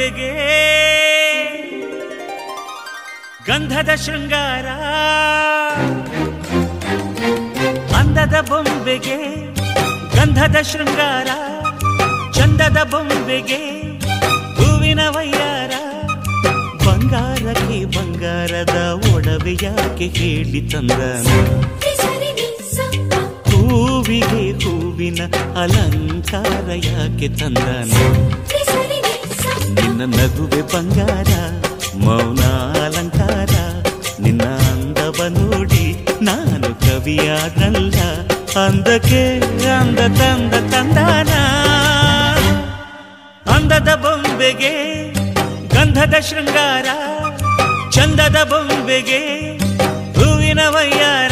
ಬೊಂಬೆಗೆ ಗಂಧದ ಶೃಂಗಾರ ಅಂದದ ಬೊಂಬೆಗೆ ಗಂಧದ ಶೃಂಗಾರ ಚಂದದ ಬೊಂಬೆಗೆ ಹೂವಿನ ವಯ್ಯಾರ ಬಂಗಾರಕ್ಕೆ ಬಂಗಾರದ ಒಡವೆ ಯಾಕೆ ಹೇಳಿ ತಂದನ ಹೂವಿಗೆ ಹೂವಿನ ಅಲಂಕಾರ ಯಾಕೆ ತಂದನ ನಿನ್ನ ನಗುವೆ ಬಂಗಾರ ಮೌನ ಅಲಂಕಾರ ನಿನ್ನ ಅಂದವ ನೋಡಿ ನಾನು ಕವಿಯಾದಲ್ಲ ಅಂದಕ್ಕೆ ಅಂದ ತಂದ ತಂದಾನ ಅಂದದ ಬೊಂಬೆಗೆ ಗಂಧದ ಶೃಂಗಾರ ಚಂದದ ಬೊಂಬೆಗೆ ಹೂವಿನ ವಯ್ಯಾರ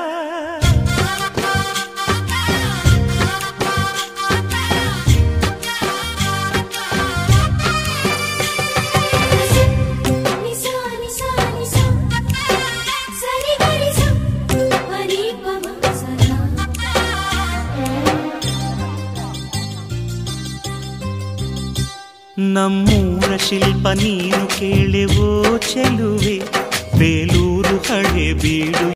ನಮ್ಮೂರ ಶಿಲ್ಪ ನೀನು ಕೇಳೆವೋ ಚೆಲುವೆ ಬೇಲೂರು ಹಳೆ ಬೀಡು